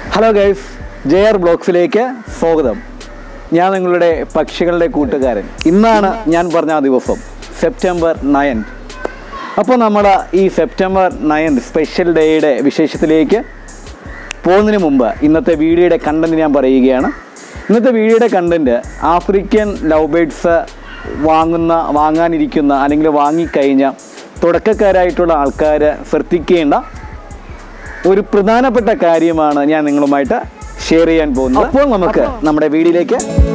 hello guys J R ബ്ലോക്സിലേക്ക് സ്വാഗതം ഞാൻ നിങ്ങളുടെ പക്ഷികളുടെ കൂട്ടുകാരൻ ഇന്നാണ് ഞാൻ പറഞ്ഞ ആ ദിവസം സെപ്റ്റംബർ നയൻ അപ്പോൾ നമ്മൾ ഈ സെപ്റ്റംബർ നയൻ സ്പെഷ്യൽ ഡേയുടെ വിശേഷത്തിലേക്ക് പോകുന്നതിന് മുമ്പ് ഇന്നത്തെ വീഡിയോയുടെ കണ്ടന്റ് ഞാൻ പറയുകയാണ് ഇന്നത്തെ വീഡിയോയുടെ കണ്ടന്റ് ആഫ്രിക്കൻ ലവ് ബേഡ്സ് വാങ്ങുന്ന വാങ്ങാനിരിക്കുന്ന അല്ലെങ്കിൽ വാങ്ങിക്കഴിഞ്ഞ തുടക്കക്കാരായിട്ടുള്ള ആൾക്കാർ ശ്രദ്ധിക്കേണ്ട ഒരു പ്രധാനപ്പെട്ട കാര്യമാണ് ഞാൻ നിങ്ങളുമായിട്ട് ഷെയർ ചെയ്യാൻ പോകുന്നത് അപ്പോൾ നമുക്ക് നമ്മുടെ വീഡിയോയിലേക്ക്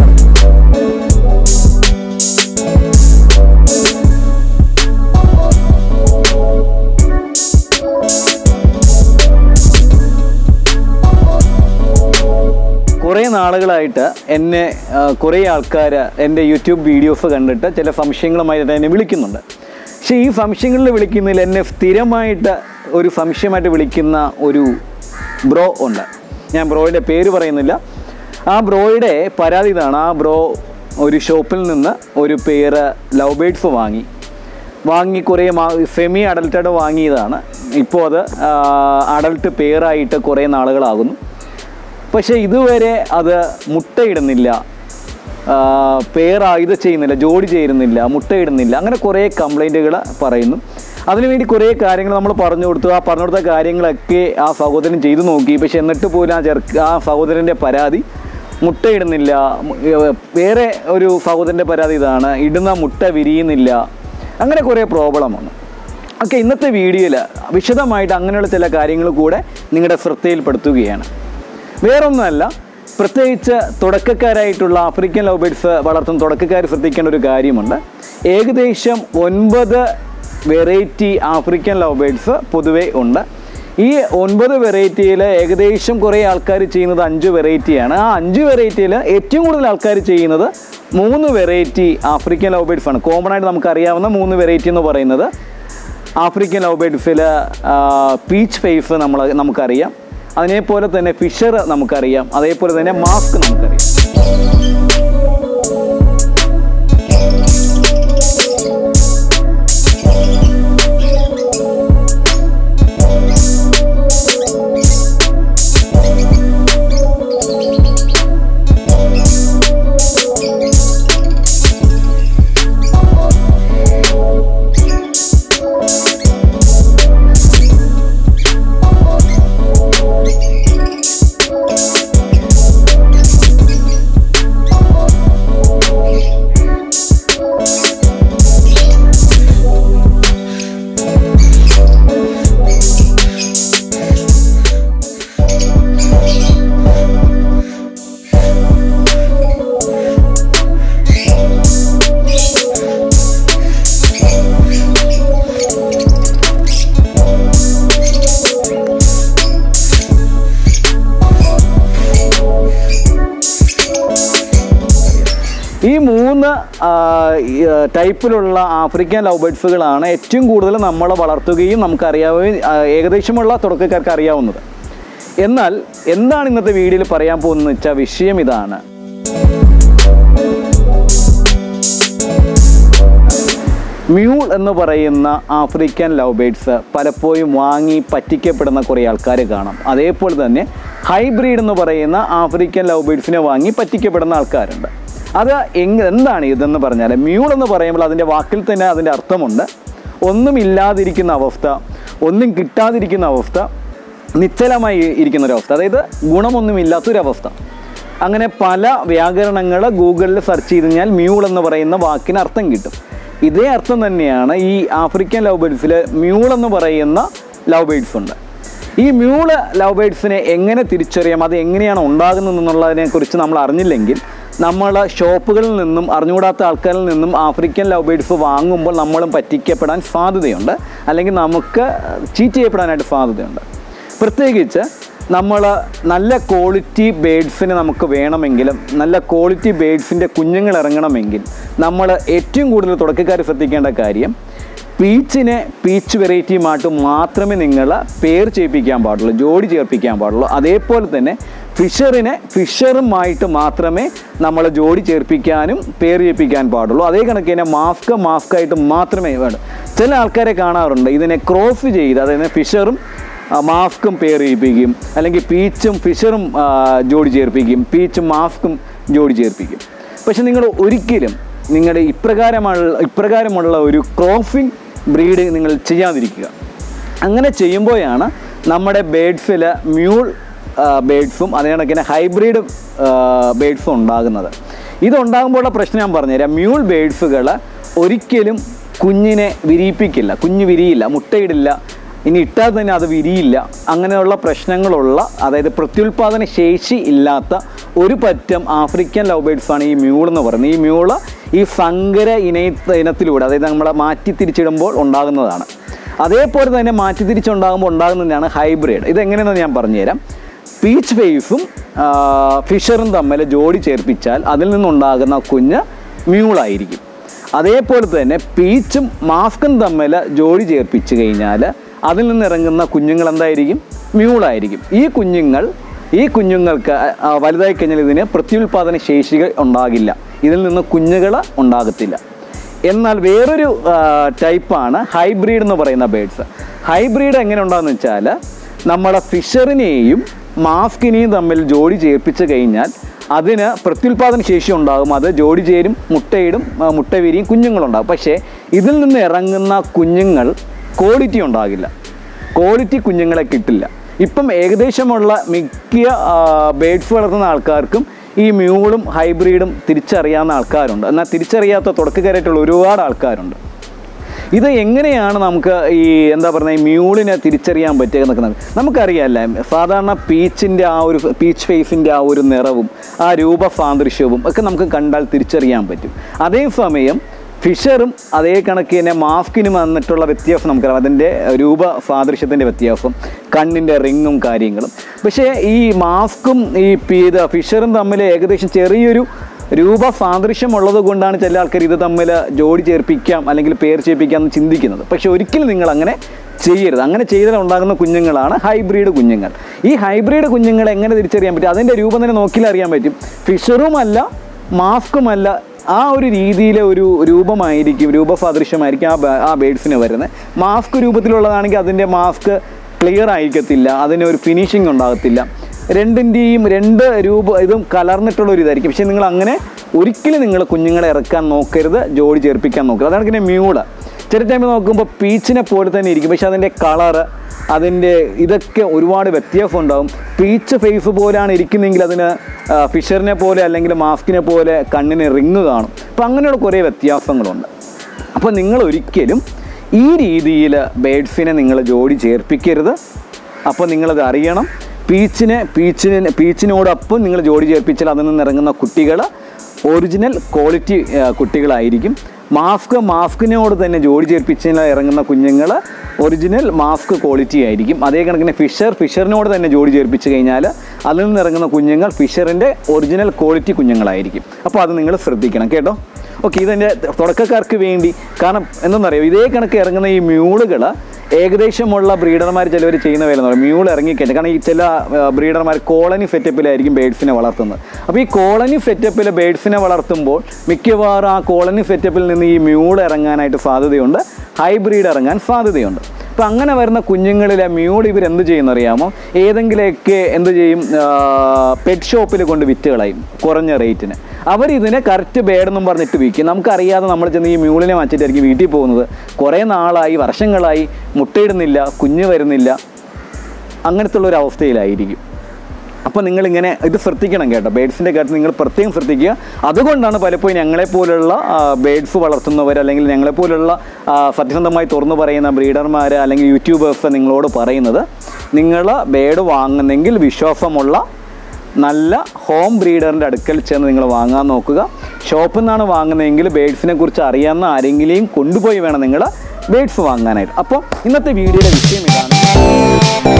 കുറേ നാളുകളായിട്ട് എന്നെ ആ, കുറേ ആൾക്കാർ എൻ്റെ യൂട്യൂബ് വീഡിയോസ് കണ്ടിട്ട് ചില സംശയങ്ങളുമായിട്ട് എന്നെ വിളിക്കുന്നുണ്ട് പക്ഷേ ഈ സംശയങ്ങളിൽ വിളിക്കുന്നതിൽ എന്നെ സ്ഥിരമായിട്ട് ഒരു സംശയമായിട്ട് വിളിക്കുന്ന ഒരു ബ്രോ ഉണ്ട് ഞാൻ ബ്രോയുടെ പേര് പറയുന്നില്ല ആ ബ്രോയുടെ പരാതി ഇതാണ് ആ ബ്രോ ഒരു ഷോപ്പിൽ നിന്ന് ഒരു പേര് ലവ് ബേഡ്സ് വാങ്ങി വാങ്ങി കുറേ മാ സെമി അഡൽട്ടഡ് വാങ്ങിയതാണ് ഇപ്പോൾ അത് അഡൽട്ട് പെയറായിട്ട് കുറേ നാളുകളാകുന്നു പക്ഷേ ഇതുവരെ അത് മുട്ടയിടുന്നില്ല പേർ ഇത് ചെയ്യുന്നില്ല ജോഡി ചേരുന്നില്ല മുട്ടയിടുന്നില്ല അങ്ങനെ കുറേ കംപ്ലൈൻറ്റുകൾ പറയുന്നു അതിനുവേണ്ടി കുറേ കാര്യങ്ങൾ നമ്മൾ പറഞ്ഞു കൊടുത്തു ആ പറഞ്ഞു കൊടുത്ത കാര്യങ്ങളൊക്കെ ആ സഹോദരൻ ചെയ്തു നോക്കി പക്ഷെ എന്നിട്ട് പോലും ആ ചെറുക്ക് ആ സഹോദരൻ്റെ പരാതി മുട്ടയിടുന്നില്ല മു- ഏർ വേറെ ഒരു സഹോദരൻ്റെ പരാതി ഇതാണ് ഇടുന്ന മുട്ട വിരിയുന്നില്ല അങ്ങനെ കുറേ പ്രോബ്ലം വന്നു ഓക്കെ ഇന്നത്തെ വീഡിയോയിൽ വിശദമായിട്ട് അങ്ങനെയുള്ള ചില കാര്യങ്ങൾ കൂടെ നിങ്ങളുടെ ശ്രദ്ധയിൽപ്പെടുത്തുകയാണ് വേറൊന്നുമല്ല പ്രത്യേകിച്ച് തുടക്കക്കാരായിട്ടുള്ള ആഫ്രിക്കൻ ലവ് ബേഡ്സ് വളർത്തുന്ന തുടക്കക്കാർ ശ്രദ്ധിക്കേണ്ട ഒരു കാര്യമുണ്ട് ഏകദേശം ഒൻപത് വെറൈറ്റി ആഫ്രിക്കൻ ലവ് ബേഡ്സ് പൊതുവേ ഉണ്ട് ഈ ഒൻപത് വെറൈറ്റിയിൽ ഏകദേശം കുറേ ആൾക്കാർ ചെയ്യുന്നത് അഞ്ച് വെറൈറ്റിയാണ് ആ അഞ്ച് വെറൈറ്റിയിൽ ഏറ്റവും കൂടുതൽ ആൾക്കാർ ചെയ്യുന്നത് മൂന്ന് വെറൈറ്റി ആഫ്രിക്കൻ ലവ് ബേഡ്സ് ആണ് കോമൺ ആയിട്ട് നമുക്കറിയാവുന്ന മൂന്ന് വെറൈറ്റി എന്ന് പറയുന്നത് ആഫ്രിക്കൻ ലവ് ബേഡ്സിൽ പീച്ച് ഫേസ് നമ്മൾ നമുക്കറിയാം അതിനെപ്പോലെ തന്നെ ഫിഷർ നമുക്കറിയാം അതേപോലെ തന്നെ മാസ്ക് നമുക്കറിയാം ഈ മൂന്ന് ആ, ഈ, ആ, ടൈപ്പിലുള്ള ആഫ്രിക്കൻ ലവ് ബേഡ്സുകളാണ് ഏറ്റവും കൂടുതൽ നമ്മൾ വളർത്തുകയും നമുക്കറിയാവുകയും ആ, ഏകദേശമുള്ള തുടക്കക്കാർക്ക് അറിയാവുന്നത് എന്നാൽ എന്താണ് ഇന്നത്തെ വീഡിയോയിൽ പറയാൻ പോകുന്നത് വെച്ചാൽ വിഷയം ഇതാണ് മ്യൂൾ എന്ന് പറയുന്ന ആഫ്രിക്കൻ ലവ് ബേഡ്സ് പലപ്പോഴും വാങ്ങി പറ്റിക്കപ്പെടുന്ന കുറേ ആൾക്കാർ കാണാം അതേപോലെ തന്നെ ഹൈബ്രിഡ് എന്ന് പറയുന്ന ആഫ്രിക്കൻ ലവ് ബേഡ്സിനെ വാങ്ങി പറ്റിക്കപ്പെടുന്ന ആൾക്കാരുണ്ട് അത് എങ് എന്താണ് ഇതെന്ന് പറഞ്ഞാൽ മ്യൂൾ എന്ന് പറയുമ്പോൾ അതിൻ്റെ വാക്കിൽ തന്നെ അതിൻ്റെ അർത്ഥമുണ്ട് ഒന്നുമില്ലാതിരിക്കുന്ന അവസ്ഥ ഒന്നും കിട്ടാതിരിക്കുന്ന അവസ്ഥ നിശ്ചലമായി ഇരിക്കുന്ന ഒരു അവസ്ഥ അതായത് ഗുണമൊന്നുമില്ലാത്തൊരവസ്ഥ അങ്ങനെ പല വ്യാകരണങ്ങൾ ഗൂഗിളിൽ സെർച്ച് ചെയ്ത് കഴിഞ്ഞാൽ മ്യൂൾ എന്ന് പറയുന്ന വാക്കിന് അർത്ഥം കിട്ടും ഇതേ അർത്ഥം തന്നെയാണ് ഈ ആഫ്രിക്കൻ ലവ് ബേഡ്സിൽ മ്യൂൾ എന്ന് പറയുന്ന ലവ് ബേഡ്സ് ഉണ്ട് ഈ മ്യൂള് ലവ് ബേഡ്സിനെ എങ്ങനെ തിരിച്ചറിയാം അത് എങ്ങനെയാണ് ഉണ്ടാകുന്നത് എന്നുള്ളതിനെ കുറിച്ച് നമ്മൾ അറിഞ്ഞില്ലെങ്കിൽ നമ്മൾ ഷോപ്പുകളിൽ നിന്നും അറിഞ്ഞുകൂടാത്ത ആൾക്കാരിൽ നിന്നും ആഫ്രിക്കൻ ലവ് ബേഡ്സ് വാങ്ങുമ്പോൾ നമ്മളും പറ്റിക്കപ്പെടാൻ സാധ്യതയുണ്ട് അല്ലെങ്കിൽ നമുക്ക് ചീറ്റ് ചെയ്യപ്പെടാനായിട്ട് സാധ്യതയുണ്ട് പ്രത്യേകിച്ച് നമ്മൾ നല്ല ക്വാളിറ്റി ബേഡ്സിന് നമുക്ക് വേണമെങ്കിലും നല്ല ക്വാളിറ്റി ബേഡ്സിൻ്റെ കുഞ്ഞുങ്ങൾ ഇറങ്ങണമെങ്കിൽ നമ്മൾ ഏറ്റവും കൂടുതൽ തുടക്കക്കാർ ശ്രദ്ധിക്കേണ്ട കാര്യം പീച്ചിനെ പീച്ച് വെറൈറ്റിയുമായിട്ട് മാത്രമേ നിങ്ങൾ പേർ ചെയ്യിപ്പിക്കാൻ പാടുള്ളൂ ജോഡി ചേർപ്പിക്കാൻ പാടുള്ളൂ അതേപോലെ തന്നെ ഫിഷറിനെ ഫിഷറുമായിട്ട് മാത്രമേ നമ്മൾ ജോഡി ചേർപ്പിക്കാനും പേർ ചെയ്യിപ്പിക്കാൻ പാടുള്ളൂ അതേ കണക്ക് തന്നെ മാസ്ക് മാസ്കായിട്ട് മാത്രമേ വേണ്ടു ചില ആൾക്കാരെ കാണാറുണ്ട് ഇതിനെ ക്രോസ് ചെയ്ത് അതായത് ഫിഷറും മാസ്കും പെയർ ചെയ്യിപ്പിക്കും അല്ലെങ്കിൽ പീച്ചും ഫിഷറും ആ, ജോഡി ചേർപ്പിക്കും പീച്ചും മാസ്കും ജോഡി ചേർപ്പിക്കും പക്ഷെ നിങ്ങൾ ഒരിക്കലും നിങ്ങളുടെ ഇപ്രകാരമുള്ള ഇപ്രകാരമുള്ള ഒരു ക്രോഫിംഗ് ബ്രീഡ് നിങ്ങൾ ചെയ്യാതിരിക്കുക അങ്ങനെ ചെയ്യുമ്പോഴാണ് നമ്മുടെ ബേഡ്സിൽ മ്യൂൾ ബേഡ്സും അതേ കണക്കിന് ഹൈബ്രിഡ് ബേഡ്സും ഉണ്ടാകുന്നത് ഇതുണ്ടാകുമ്പോഴുള്ള പ്രശ്നം ഞാൻ പറഞ്ഞുതരാം മ്യൂൾ ബേഡ്സുകൾ ഒരിക്കലും കുഞ്ഞിനെ വിരിയിപ്പിക്കില്ല കുഞ്ഞ് വിരിയില്ല മുട്ടയിടില്ല ഇനി ഇട്ടാൽ തന്നെ അത് വിരിയില്ല അങ്ങനെയുള്ള പ്രശ്നങ്ങളുള്ള അതായത് പ്രത്യുൽപാദന ശേഷി ഇല്ലാത്ത ഒരു പറ്റം ആഫ്രിക്കൻ ലവ് ബേഡ്സ് ആണ് ഈ മ്യൂൾ എന്ന് പറയുന്നത് ഈ മ്യൂള് ഈ സങ്കര ഇന ഇനത്തിലൂടെ അതായത് നമ്മളെ മാറ്റി തിരിച്ചിടുമ്പോൾ ഉണ്ടാകുന്നതാണ് അതേപോലെ തന്നെ മാറ്റി തിരിച്ചുണ്ടാകുമ്പോൾ ഉണ്ടാകുന്നതാണ് ഹൈബ്രിഡ് ഇതെങ്ങനെയെന്ന് ഞാൻ പറഞ്ഞുതരാം പീച്ച് ഫേസും ഫിഷറും തമ്മിൽ ജോഡി ചേർപ്പിച്ചാൽ അതിൽ നിന്നുണ്ടാകുന്ന കുഞ്ഞ് മ്യൂളായിരിക്കും അതേപോലെ തന്നെ പീച്ചും മാസ്കും തമ്മിൽ ജോഡി ചേർപ്പിച്ച് കഴിഞ്ഞാൽ അതിൽ നിന്നിറങ്ങുന്ന കുഞ്ഞുങ്ങൾ എന്തായിരിക്കും മ്യൂളായിരിക്കും ഈ കുഞ്ഞുങ്ങൾ ഈ കുഞ്ഞുങ്ങൾക്ക് ആ, വലുതായി കഴിഞ്ഞാൽ ഇതിന് പ്രത്യുൽപാദന ശേഷികൾ ഉണ്ടാകില്ല ഇതിൽ നിന്ന് കുഞ്ഞുങ്ങൾ ഉണ്ടാകത്തില്ല എന്നാൽ വേറൊരു ആ, ടൈപ്പാണ് ഹൈബ്രിഡ് എന്ന് പറയുന്ന ബേഡ്സ് ഹൈബ്രിഡ് എങ്ങനെ ഉണ്ടാകുന്ന വെച്ചാൽ നമ്മളെ ഫിഷറിനെയും മാസ്കിനെയും തമ്മിൽ ജോഡി ചേർപ്പിച്ച് കഴിഞ്ഞാൽ അതിന് പ്രത്യുൽപാദന ശേഷി ഉണ്ടാകും അത് ജോഡി ചേരും മുട്ടയിടും ആ, മുട്ട വിരിയും കുഞ്ഞുങ്ങളുണ്ടാകും പക്ഷേ ഇതിൽ നിന്ന് ഇറങ്ങുന്ന കുഞ്ഞുങ്ങൾ ക്വാളിറ്റി ഉണ്ടാകില്ല ക്വാളിറ്റി കുഞ്ഞുങ്ങളെ കിട്ടില്ല ഇപ്പം ഏകദേശമുള്ള മിക്ക ബേഡ്സ് വളർത്തുന്ന ആൾക്കാർക്കും ഈ മ്യൂളും ഹൈബ്രിഡും തിരിച്ചറിയാവുന്ന ആൾക്കാരുണ്ട് എന്നാൽ തിരിച്ചറിയാത്ത തുടക്കക്കാരായിട്ടുള്ള ഒരുപാട് ആൾക്കാരുണ്ട് ഇത് എങ്ങനെയാണ് നമുക്ക് ഈ എന്താ പറയുക ഈ മ്യൂളിനെ തിരിച്ചറിയാൻ പറ്റുക എന്നൊക്കെ നമുക്ക് നമുക്കറിയാമല്ലേ സാധാരണ പീച്ചിൻ്റെ ആ ഒരു പീച്ച് ഫേസിൻ്റെ ആ ഒരു നിറവും ആ രൂപസാദൃശ്യവും ഒക്കെ നമുക്ക് കണ്ടാൽ തിരിച്ചറിയാൻ പറ്റും അതേസമയം ഫിഷറും അതേ കണക്ക് തന്നെ മാസ്കിനും വന്നിട്ടുള്ള വ്യത്യാസം നമുക്കറിയാം അതിൻ്റെ രൂപ സാദൃശ്യത്തിൻ്റെ വ്യത്യാസം കണ്ണിൻ്റെ റിങ്ങും കാര്യങ്ങളും പക്ഷേ ഈ മാസ്കും ഈ പീത ഫിഷറും തമ്മിൽ ഏകദേശം ചെറിയൊരു രൂപ സാദൃശ്യമുള്ളത് കൊണ്ടാണ് ചില ആൾക്കാർ ഇത് തമ്മിൽ ജോഡി ചേർപ്പിക്കാം അല്ലെങ്കിൽ പേർ ചേർപ്പിക്കാം എന്ന് ചിന്തിക്കുന്നത് പക്ഷെ ഒരിക്കലും നിങ്ങൾ അങ്ങനെ ചെയ്യരുത് അങ്ങനെ ചെയ്താൽ ഉണ്ടാകുന്ന കുഞ്ഞുങ്ങളാണ് ഹൈബ്രിഡ് കുഞ്ഞുങ്ങൾ ഈ ഹൈബ്രിഡ് കുഞ്ഞുങ്ങളെ എങ്ങനെ തിരിച്ചറിയാൻ പറ്റും അതിൻ്റെ രൂപം തന്നെ നോക്കിയാൽ അറിയാൻ പറ്റും ഫിഷറുമല്ല മാസ്കുമല്ല ആ ഒരു രീതിയിലെ ഒരു രൂപമായിരിക്കും രൂപസാദൃശ്യമായിരിക്കും ആ ബ- ആ ബേഡ്സിന് വരുന്നത് മാസ്ക് രൂപത്തിലുള്ളതാണെങ്കിൽ അതിൻ്റെ മാസ്ക് ക്ലിയർ ആയിരിക്കത്തില്ല അതിന് ഒരു ഫിനിഷിംഗ് ഉണ്ടാകത്തില്ല രണ്ടിൻ്റെയും രണ്ട് രൂപ ഇതും കലർന്നിട്ടുള്ള ഒരു ഇതായിരിക്കും പക്ഷേ നിങ്ങൾ അങ്ങനെ ഒരിക്കലും നിങ്ങൾ കുഞ്ഞുങ്ങളെ ഇറക്കാൻ നോക്കരുത് ജോഡി ചേർപ്പിക്കാൻ നോക്കരുത് അതാണ് പിന്നെ മ്യൂള് ചില ടൈമിൽ നോക്കുമ്പോൾ പീച്ചിനെ പോലെ തന്നെ ഇരിക്കും പക്ഷെ അതിൻ്റെ കളറ് അതിൻ്റെ ഇതൊക്കെ ഒരുപാട് വ്യത്യാസം ഉണ്ടാവും പീച്ച് ഫേസ് പോലെയാണ് ഇരിക്കുന്നതെങ്കിൽ അതിന് ആ, ഫിഷറിനെ പോലെ അല്ലെങ്കിൽ മാസ്കിനെ പോലെ കണ്ണിന് റിങ് കാണും അപ്പം അങ്ങനെയുള്ള കുറേ വ്യത്യാസങ്ങളുണ്ട് അപ്പോൾ നിങ്ങൾ ഒരിക്കലും ഈ രീതിയിൽ ബേഡ്സിനെ നിങ്ങൾ ജോഡി ചേർപ്പിക്കരുത് അപ്പോൾ നിങ്ങളത് അറിയണം പീച്ചിനെ പീച്ചിന് പീച്ചിനോടൊപ്പം നിങ്ങൾ ജോഡി ചേർപ്പിച്ചാൽ അതിൽ നിന്ന് ഇറങ്ങുന്ന കുട്ടികൾ ഒറിജിനൽ ക്വാളിറ്റി കുട്ടികളായിരിക്കും മാസ്ക് മാസ്കിനോട് തന്നെ ജോഡി ചേർപ്പിച്ചാൽ ഇറങ്ങുന്ന കുഞ്ഞുങ്ങൾ ഒറിജിനൽ മാസ്ക് ക്വാളിറ്റി ആയിരിക്കും അതേ കണക്കിന് ഫിഷർ ഫിഷറിനോട് തന്നെ ജോഡി ചേർപ്പിച്ച് കഴിഞ്ഞാൽ അതിൽ നിന്ന് ഇറങ്ങുന്ന കുഞ്ഞുങ്ങൾ ഫിഷറിൻ്റെ ഒറിജിനൽ ക്വാളിറ്റി കുഞ്ഞുങ്ങളായിരിക്കും അപ്പോൾ അത് നിങ്ങൾ ശ്രദ്ധിക്കണം കേട്ടോ ഓക്കെ ഇതെൻ്റെ തുടക്കക്കാർക്ക് വേണ്ടി കാരണം എന്തെന്നറിയോ ഇതേ കണക്ക് ഇറങ്ങുന്ന ഈ മ്യൂളുകൾ ഏകദേശമുള്ള ബ്രീഡർമാർ ചിലവർ ചെയ്യുന്ന വേല എന്ന് പറയും മ്യൂൾ ഇറങ്ങിക്കഴിഞ്ഞാൽ കാരണം ഈ ചില ബ്രീഡർമാർ കോളനി സെറ്റപ്പിലായിരിക്കും ബേഡ്സിനെ വളർത്തുന്നത് അപ്പോൾ ഈ കോളനി സെറ്റപ്പിൽ ബേഡ്സിനെ വളർത്തുമ്പോൾ മിക്കവാറും ആ കോളനി സെറ്റപ്പിൽ നിന്ന് ഈ മ്യൂൾ ഇറങ്ങാനായിട്ട് സാധ്യതയുണ്ട് ഹൈബ്രിഡ് ഇറങ്ങാൻ സാധ്യതയുണ്ട് അപ്പോൾ അങ്ങനെ വരുന്ന കുഞ്ഞുങ്ങളിലെ മ്യൂൾ ഇവർ എന്ത് ചെയ്യുന്നറിയാമോ ഏതെങ്കിലുമൊക്കെ എന്ത് ചെയ്യും പെറ്റ് ഷോപ്പിൽ കൊണ്ട് വിറ്റ് കളയും കുറഞ്ഞ റേറ്റിന് അവരിതിനെ കറക്റ്റ് ബേഡെന്നും പറഞ്ഞിട്ട് വിൽക്കും നമുക്കറിയാതെ നമ്മൾ ചെന്ന് ഈ മ്യൂളിനെ മാറ്റിയിട്ടായിരിക്കും വീട്ടിൽ പോകുന്നത് കുറേ നാളായി വർഷങ്ങളായി മുട്ടയിടുന്നില്ല കുഞ്ഞ് വരുന്നില്ല അങ്ങനത്തെ ഉള്ള ഒരു അവസ്ഥയിലായിരിക്കും അപ്പോൾ നിങ്ങളിങ്ങനെ ഇത് ശ്രദ്ധിക്കണം കേട്ടോ ബേഡ്സിൻ്റെ കാര്യത്തിൽ നിങ്ങൾ പ്രത്യേകം ശ്രദ്ധിക്കുക അതുകൊണ്ടാണ് പലപ്പോഴും ഞങ്ങളെപ്പോലുള്ള ബേഡ്സ് വളർത്തുന്നവർ അല്ലെങ്കിൽ ഞങ്ങളെപ്പോലുള്ള ആ, സത്യസന്ധമായി തുറന്നു പറയുന്ന ബ്രീഡർമാർ അല്ലെങ്കിൽ യൂട്യൂബേഴ്സ് നിങ്ങളോട് പറയുന്നത് നിങ്ങൾ ബേഡ് വാങ്ങുന്നെങ്കിൽ വിശ്വാസമുള്ള നല്ല ഹോം ബ്രീഡറിൻ്റെ അടുക്കൽ ചെന്ന് നിങ്ങൾ വാങ്ങാൻ നോക്കുക ഷോപ്പിൽ നിന്നാണ് വാങ്ങുന്നതെങ്കിൽ ബേഡ്സിനെ കുറിച്ച് അറിയാവുന്ന ആരെങ്കിലും കൊണ്ടുപോയി വേണം നിങ്ങൾ ബേഡ്സ് വാങ്ങാനായിട്ട് അപ്പോൾ ഇന്നത്തെ വീഡിയോയുടെ വിഷയം ഇതാണ്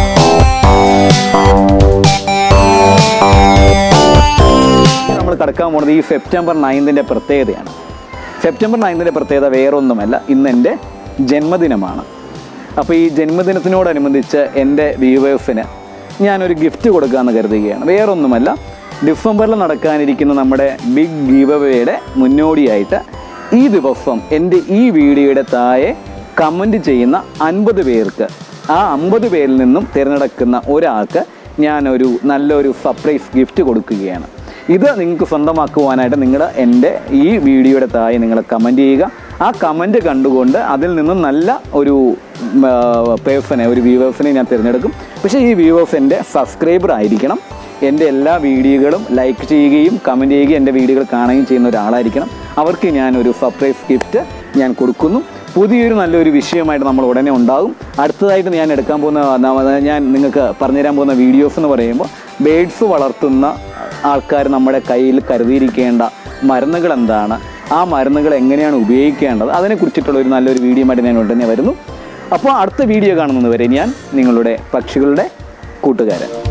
നമ്മൾ കടക്കാൻ പോകുന്നത് ഈ സെപ്റ്റംബർ നയൻതിൻ്റെ പ്രത്യേകതയാണ് സെപ്റ്റംബർ നയൻതിൻ്റെ പ്രത്യേകത വേറൊന്നുമല്ല ഇന്ന് എൻ്റെ ജന്മദിനമാണ് അപ്പോൾ ഈ ജന്മദിനത്തിനോടനുബന്ധിച്ച് എൻ്റെ വ്യൂവേഴ്സിന് ഞാനൊരു ഗിഫ്റ്റ് കൊടുക്കാമെന്ന് കരുതുകയാണ് വേറൊന്നുമല്ല ഡിസംബറിൽ നടക്കാനിരിക്കുന്ന നമ്മുടെ ബിഗ് ഗീവവേയുടെ മുന്നോടിയായിട്ട് ഈ ദിവസം എൻ്റെ ഈ വീഡിയോയുടെ താഴെ കമൻറ്റ് ചെയ്യുന്ന അൻപത് പേർക്ക് ആ അമ്പത് പേരിൽ നിന്നും തിരഞ്ഞെടുക്കുന്ന ഒരാൾക്ക് ഞാനൊരു നല്ലൊരു സർപ്രൈസ് ഗിഫ്റ്റ് കൊടുക്കുകയാണ് ഇത് നിങ്ങൾക്ക് സ്വന്തമാക്കുവാനായിട്ട് നിങ്ങൾ എൻ്റെ ഈ വീഡിയോയുടെ താഴെ നിങ്ങൾ കമൻറ്റ് ചെയ്യുക ആ കമൻറ്റ് കണ്ടുകൊണ്ട് അതിൽ നിന്നും നല്ല ഒരു പേഴ്സണെ ഒരു വ്യൂവേഴ്സിനെ ഞാൻ തിരഞ്ഞെടുക്കും പക്ഷേ ഈ വ്യൂവേഴ്സ് എൻ്റെ സബ്സ്ക്രൈബർ ആയിരിക്കണം എൻ്റെ എല്ലാ വീഡിയോകളും ലൈക്ക് ചെയ്യുകയും കമൻറ്റ് ചെയ്യുകയും എൻ്റെ വീഡിയോകൾ കാണുകയും ചെയ്യുന്ന ഒരാളായിരിക്കണം അവർക്ക് ഞാൻ ഒരു സർപ്രൈസ് ഗിഫ്റ്റ് ഞാൻ കൊടുക്കുന്നു പുതിയൊരു നല്ലൊരു വിഷയമായിട്ട് നമ്മൾ ഉടനെ ഉണ്ടാകും അടുത്തതായിട്ട് ഞാൻ എടുക്കാൻ പോകുന്ന ന- ഞാൻ നിങ്ങൾക്ക് പറഞ്ഞുതരാൻ പോകുന്ന വീഡിയോസ് എന്ന് പറയുമ്പോൾ ബേഡ്സ് വളർത്തുന്ന ആൾക്കാർ നമ്മുടെ കയ്യിൽ കരുതിയിരിക്കേണ്ട മരുന്നുകൾ എന്താണ് ആ മരുന്നുകൾ എങ്ങനെയാണ് ഉപയോഗിക്കേണ്ടത് അതിനെക്കുറിച്ചിട്ടുള്ള ഒരു നല്ലൊരു വീഡിയോ ആയിട്ട് ഞാൻ ഉടനെ വരുന്നു അപ്പോൾ അടുത്ത വീഡിയോ കാണുന്നത് വരെ ഞാൻ നിങ്ങളുടെ പക്ഷികളുടെ കൂട്ടുകാരൻ